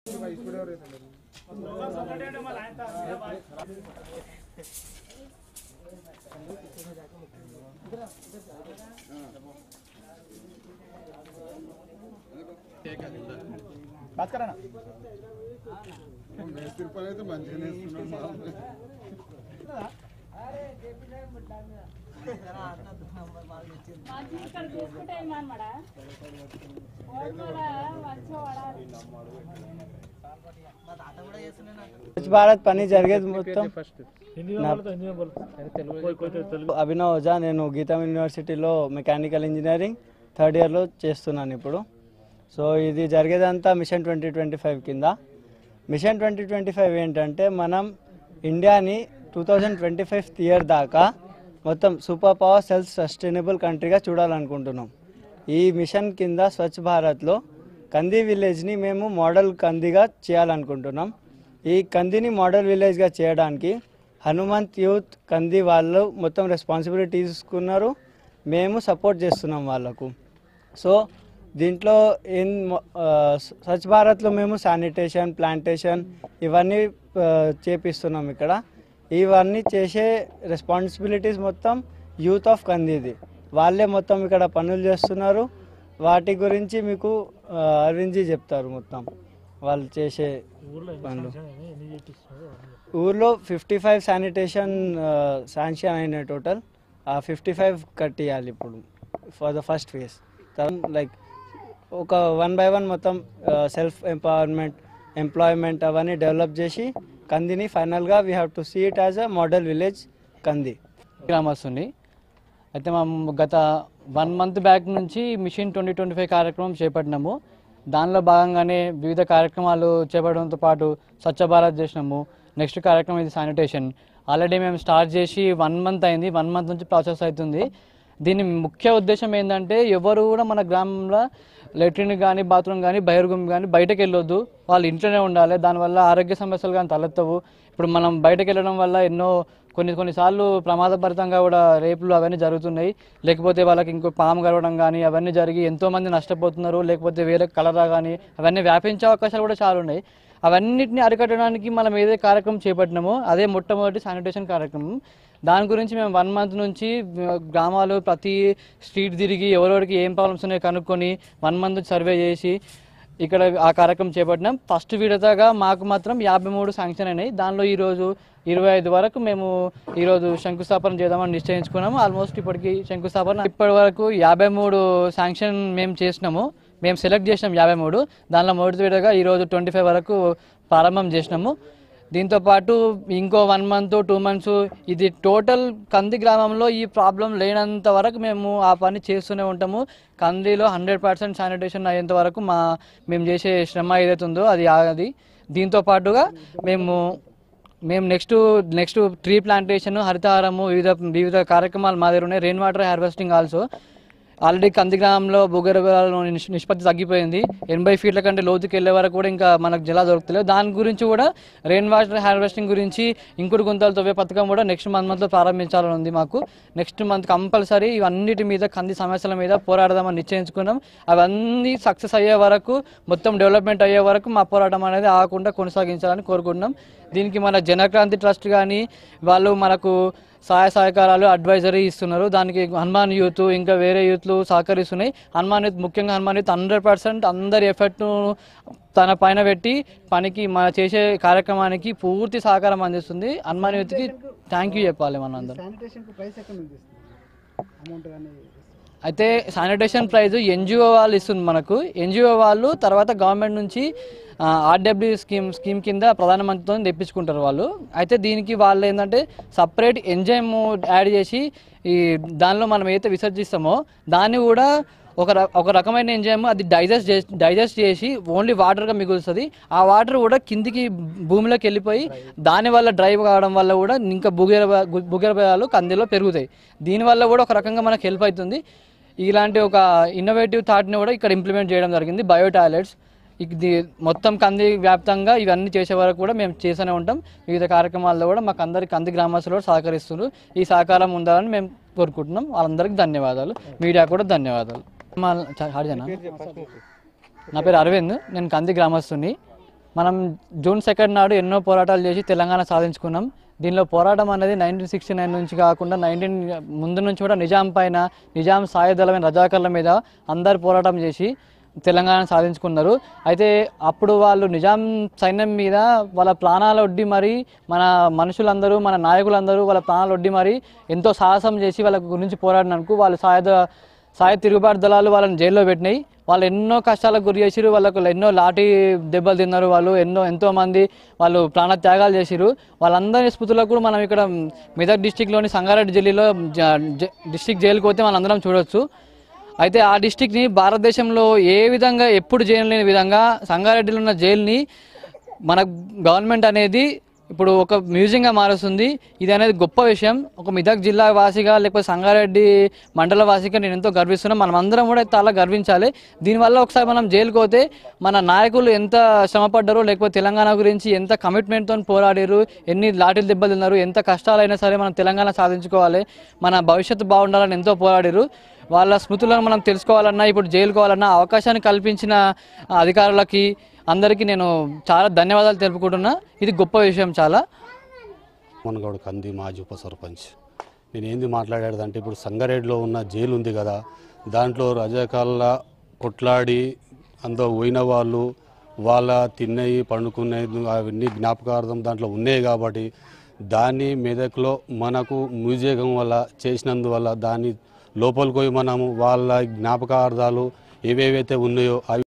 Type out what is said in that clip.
మేస్త్రి పని అయితే మంచిగానే ఇస్తున్నాడు మా ఇక్కడ చూసుకుంటే ఏమన్నమాట మంచిగా పడాలి స్వచ్ఛ భారత్ పని జరిగేది మొత్తం అభినవ్ ఓజా నేను గీతం యూనివర్సిటీలో మెకానికల్ ఇంజనీరింగ్ థర్డ్ ఇయర్లో చేస్తున్నాను ఇప్పుడు సో ఇది జరిగేదంతా మిషన్ ట్వంటీ ట్వంటీ ఫైవ్ కింద మిషన్ ట్వంటీ ట్వంటీ ఫైవ్ ఏంటంటే మనం ఇండియాని two thousand twenty fifth year దాకా మొత్తం సూపర్ పవర్ సెల్ఫ్ సస్టైనబుల్ కంట్రీగా చూడాలనుకుంటున్నాం ఈ మిషన్ కింద స్వచ్ఛ భారత్లో కంది విలేజ్ని మేము మోడల్ కందిగా చేయాలనుకుంటున్నాం ఈ కందిని మోడల్ విలేజ్గా చేయడానికి హనుమంత్ యూత్ కంది వాళ్ళు మొత్తం రెస్పాన్సిబిలిటీ తీసుకున్నారు మేము సపోర్ట్ చేస్తున్నాం వాళ్ళకు సో దీంట్లో ఏం మొ- ఆ, స్వచ్ఛ భారత్లో మేము శానిటేషన్ ప్లాంటేషన్ ఇవన్నీ ఆ, చేపిస్తున్నాం ఇక్కడ ఇవన్నీ చేసే రెస్పాన్సిబిలిటీస్ మొత్తం యూత్ ఆఫ్ కందిది వాళ్ళే మొత్తం ఇక్కడ పనులు చేస్తున్నారు వాటి గురించి మీకు ఆ, అరవింద్జీ చెప్తారు మొత్తం వాళ్ళు చేసే పనులు ఊర్లో ఫిఫ్టీ ఫైవ్ శానిటేషన్ శాంక్షన్ అయినాయి టోటల్ ఆ ఫిఫ్టీ ఫైవ్ కట్టియాలి ఇప్పుడు for the first phase like ఒక వన్ బై వన్ మొత్తం సెల్ఫ్ ఎంపవర్మెంట్ ఎంప్లాయ్మెంట్ అవన్నీ డెవలప్ చేసి కందిని ఫైనల్గా we have to see it as a model village Kandi గ్రామస్తుని అయితే మేము గత వన్ మంత్ బ్యాక్ నుంచి మిషన్ ట్వంటీ ట్వంటీ ఫైవ్ కార్యక్రమం చేపట్టినాము దానిలో భాగంగానే వివిధ కార్యక్రమాలు చేపట్టడంతో పాటు స్వచ్ఛ భారత్ చేసినాము నెక్స్ట్ కార్యక్రమం ఇది శానిటేషన్ ఆల్రెడీ మేము స్టార్ట్ చేసి వన్ మంత్ అయింది వన్ మంత్ నుంచి ప్రాసెస్ అవుతుంది దీని ముఖ్య ఉద్దేశం ఏంటంటే ఎవరు కూడా మన గ్రామంలో లెట్రిన్ కానీ బాత్రూమ్ కానీ బహిర్గూమ్ కానీ బయటకు వెళ్ళొద్దు వాళ్ళు ఇంట్లోనే ఉండాలి దానివల్ల ఆరోగ్య సమస్యలు కానీ తలెత్తవు ఇప్పుడు మనం బయటకు వెళ్ళడం వల్ల ఎన్నో కొన్ని కొన్నిసార్లు ప్రమాదభరితంగా కూడా రేపులు అవన్నీ జరుగుతున్నాయి లేకపోతే వాళ్ళకి ఇంకో పాము గడవడం కానీ అవన్నీ జరిగి ఎంతోమంది నష్టపోతున్నారు లేకపోతే వేరే కలరా కానీ అవన్నీ వ్యాపించే అవకాశాలు కూడా చాలా ఉన్నాయి అవన్నిటిని అరికట్టడానికి మనం ఏదే కార్యక్రమం చేపట్టినామో అదే మొట్టమొదటి శానిటేషన్ కార్యక్రమం దాని గురించి మేము వన్ మంత్ నుంచి ఆ, గ్రామాలు ప్రతి స్ట్రీట్ తిరిగి ఎవరెవరికి ఏం ప్రాబ్లమ్స్ ఉన్నాయో కనుక్కొని వన్ మంత్ సర్వే చేసి ఇక్కడ ఆ కార్యక్రమం చేపట్టినాం ఫస్ట్ విడతగా మాకు మాత్రం యాభై మూడు శాంక్షన్ అయినాయి దానిలో ఈరోజు ఇరవై ఐదు వరకు మేము ఈరోజు శంకుస్థాపన చేద్దామని నిశ్చయించుకున్నాము ఆల్మోస్ట్ ఇప్పటికి శంకుస్థాపన ఇప్పటి వరకు యాభై మూడు శాంక్షన్ మేము చేసినాము మేము సెలెక్ట్ చేసినాం యాభై మూడు దానిలో మొదటి విడతగా ఈరోజు ట్వంటీ ఫైవ్ వరకు ప్రారంభం చేసినాము దీంతో పాటు ఇంకో వన్ మంత్ టూ మంత్స్ ఇది టోటల్ కంది గ్రామంలో ఈ ప్రాబ్లం లేనంత వరకు మేము ఆ పని చేస్తూనే ఉంటాము కందిలో హండ్రెడ్ పర్సెంట్ శానిటేషన్ అయ్యేంత వరకు మా మేము చేసే శ్రమ ఏదైతే ఉందో అది ఆగది దీంతో పాటుగా మేము మేము నెక్స్ట్ నెక్స్ట్ ట్రీ ప్లాంటేషన్ హరితహారము వివిధ వివిధ కార్యక్రమాలు మా దగ్గర ఉన్నాయి rain water harvesting also already Kandi గ్రామంలో భూగర్భాల నిష్- నిష్పత్తి తగ్గిపోయింది ఎనభై ఫీట్ల కంటే లోతుకి వెళ్ళే వరకు కూడా ఇంకా మనకు జలా దొరుకుతలేదు దాని గురించి కూడా రెయిన్ వాటర్ హార్వెస్టింగ్ గురించి ఇంకుడు గుంతలు తవ్వే పథకం కూడా నెక్స్ట్ మంత్ మంత్లో ప్రారంభించాలని ఉంది మాకు నెక్స్ట్ మంత్ కంపల్సరీ ఇవన్నిటి మీద కంది సమస్యల మీద పోరాడదామని నిశ్చయించుకున్నాం అవన్నీ సక్సెస్ అయ్యే వరకు మొత్తం డెవలప్మెంట్ అయ్యే వరకు మా పోరాటం అనేది ఆగకుండా కొనసాగించాలని కోరుకుంటున్నాం దీనికి మన జనక్రాంతి ట్రస్ట్ కానీ వాళ్ళు మనకు సహాయ సహకారాలు అడ్వైజరీ ఇస్తున్నారు దానికి హనుమాన్ యూత్ ఇంకా వేరే యూత్లు సహకరిస్తున్నాయి హనుమాన్ యూత్ ముఖ్యంగా హనుమాన్ యూత్ హండ్రెడ్ పర్సెంట్ అందరి ఎఫర్ట్ను తన పైన పెట్టి పనికి మన చేసే కార్యక్రమానికి పూర్తి సహకారం అందిస్తుంది హనుమాన్ యూత్కి థ్యాంక్ యూ చెప్పాలి మనం అందరం శానిటేషన్కి ప్రైస్ ఎక్కడ నుంచి ఇస్తుంది అమౌంట్ కానీ అయితే శానిటేషన్ ప్రైజ్ ఎన్జిఓ వాళ్ళు ఇస్తుంది మనకు ఎన్జిఓ వాళ్ళు తర్వాత గవర్నమెంట్ నుంచి ఆర్డబ్ల్యూ స్కీమ్ స్కీమ్ కింద ప్రధానమంత్రితో తెప్పించుకుంటారు వాళ్ళు అయితే దీనికి వాళ్ళు ఏంటంటే సపరేట్ ఎంజైమ్ యాడ్ చేసి ఈ దానిలో మనం ఏదైతే విసర్జిస్తామో దాన్ని కూడా ఒక ర- ఒక రకమైన ఎంజైమ్ అది డైజెస్ట్ చేసి డైజెస్ట్ చేసి ఓన్లీ వాటర్గా మిగులుస్తుంది ఆ వాటర్ కూడా కిందికి భూమిలోకి వెళ్ళిపోయి దానివల్ల డ్రైవ్ కావడం వల్ల కూడా ఇంకా భూగర్భ భూగర్భాలు కందిలో పెరుగుతాయి దీనివల్ల కూడా ఒక రకంగా మనకు హెల్ప్ అవుతుంది ఇలాంటి ఒక ఇన్నోవేటివ్ థాట్ని కూడా ఇక్కడ ఇంప్లిమెంట్ చేయడం జరిగింది బయో టాయిలెట్స్ ఇది మొత్తం కంది వ్యాప్తంగా ఇవన్నీ చేసే వరకు కూడా మేము చేస్తూనే ఉంటాం వివిధ కార్యక్రమాల్లో కూడా మాకు అందరికి కంది గ్రామస్తులు కూడా సహకరిస్తున్నారు ఈ సహకారం ఉండాలని మేము కోరుకుంటున్నాం వాళ్ళందరికీ ధన్యవాదాలు మీడియా కూడా ధన్యవాదాలు మా చ- హాడిజనా నా పేరు అరవింద్ నేను కంది గ్రామస్తుని మనం జూన్ సెకండ్ నాడు ఎన్నో పోరాటాలు చేసి తెలంగాణ సాధించుకున్నాం దీనిలో పోరాటం అనేది నైన్టీన్ సిక్స్టీ నైన్ నుంచి కాకుండా నైన్టీన్ ముందు నుంచి కూడా నిజాం పైన నిజాం సాయుధలమైన రజాకర్ల మీద అందరు పోరాటం చేసి తెలంగాణ సాధించుకున్నారు అయితే అప్పుడు వాళ్ళు నిజాం సైన్యం మీద వాళ్ళ ప్రాణాలు ఒడ్డి మరి మన మనుషులందరూ మన నాయకులందరూ వాళ్ళ ప్రాణాలు ఒడ్డి మరి ఎంతో సాహసం చేసి వాళ్ళ గురించి పోరాడినందుకు వాళ్ళు సాయుధ సాయ తిరుగుబాటు దళాలు వాళ్ళని జైల్లో పెట్టినాయి వాళ్ళు ఎన్నో కష్టాలకు గురి చేసిరు వాళ్ళకు ఎన్నో లాఠీ దెబ్బలు తిన్నారు వాళ్ళు ఎన్నో ఎంతో మంది వాళ్ళు ప్రాణ త్యాగాలు చేసిరు వాళ్ళందరి స్మృతులకు కూడా మనం ఇక్కడ మెదక్ డిస్టిక్లోని సంగారెడ్డి జిల్లాలో డిస్టిక్ జైలుకి పోతే మనందరం చూడొచ్చు అయితే ఆ డిస్టిక్ని భారతదేశంలో ఏ విధంగా ఎప్పుడు చేయలేని విధంగా సంగారెడ్డిలో ఉన్న జైలుని మన గవర్నమెంట్ అనేది ఇప్పుడు ఒక మ్యూజియంగా మారుస్తుంది ఇది అనేది గొప్ప విషయం ఒక మిదక్ జిల్లా వాసిగా లేకపోతే సంగారెడ్డి మండల వాసిగా నేను ఎంతో గర్విస్తున్నాను మనం అందరం కూడా చాలా గర్వించాలి దీనివల్ల ఒకసారి మనం జైలుకు పోతే మన నాయకులు ఎంత శ్రమపడ్డారో లేకపోతే తెలంగాణ గురించి ఎంత కమిట్మెంట్తో పోరాడారు ఎన్ని లాఠీలు దెబ్బలు తిన్నారు ఎంత కష్టాలైనా సరే మనం తెలంగాణ సాధించుకోవాలి మన భవిష్యత్తు బాగుండాలని ఎంతో పోరాడారు వాళ్ళ స్మృతులను మనం తెలుసుకోవాలన్నా ఇప్పుడు జైలుకోవాలన్నా అవకాశాన్ని కల్పించిన అధికారులకి అందరికీ నేను చాలా ధన్యవాదాలు తెలుపుకుంటున్నా ఇది గొప్ప విషయం చాలా మనగౌడ్ కంది మాజీ ఉప సర్పంచ్ నేను ఏంది మాట్లాడేదంటే ఇప్పుడు సంగారెడ్డిలో ఉన్న జైలు ఉంది కదా దాంట్లో రజాకాల కొట్లాడి అంత పోయిన వాళ్ళు వాళ్ళ తిన్నవి పండుకునేది అవన్నీ జ్ఞాపకార్థం దాంట్లో ఉన్నాయి కాబట్టి దాన్ని మెదక్లో మనకు మ్యూజియం వల్ల చేసినందువల్ల దాన్ని లోపలికి పోయి మనము వాళ్ళ జ్ఞాపకార్థాలు ఏవేవైతే ఉన్నాయో అవి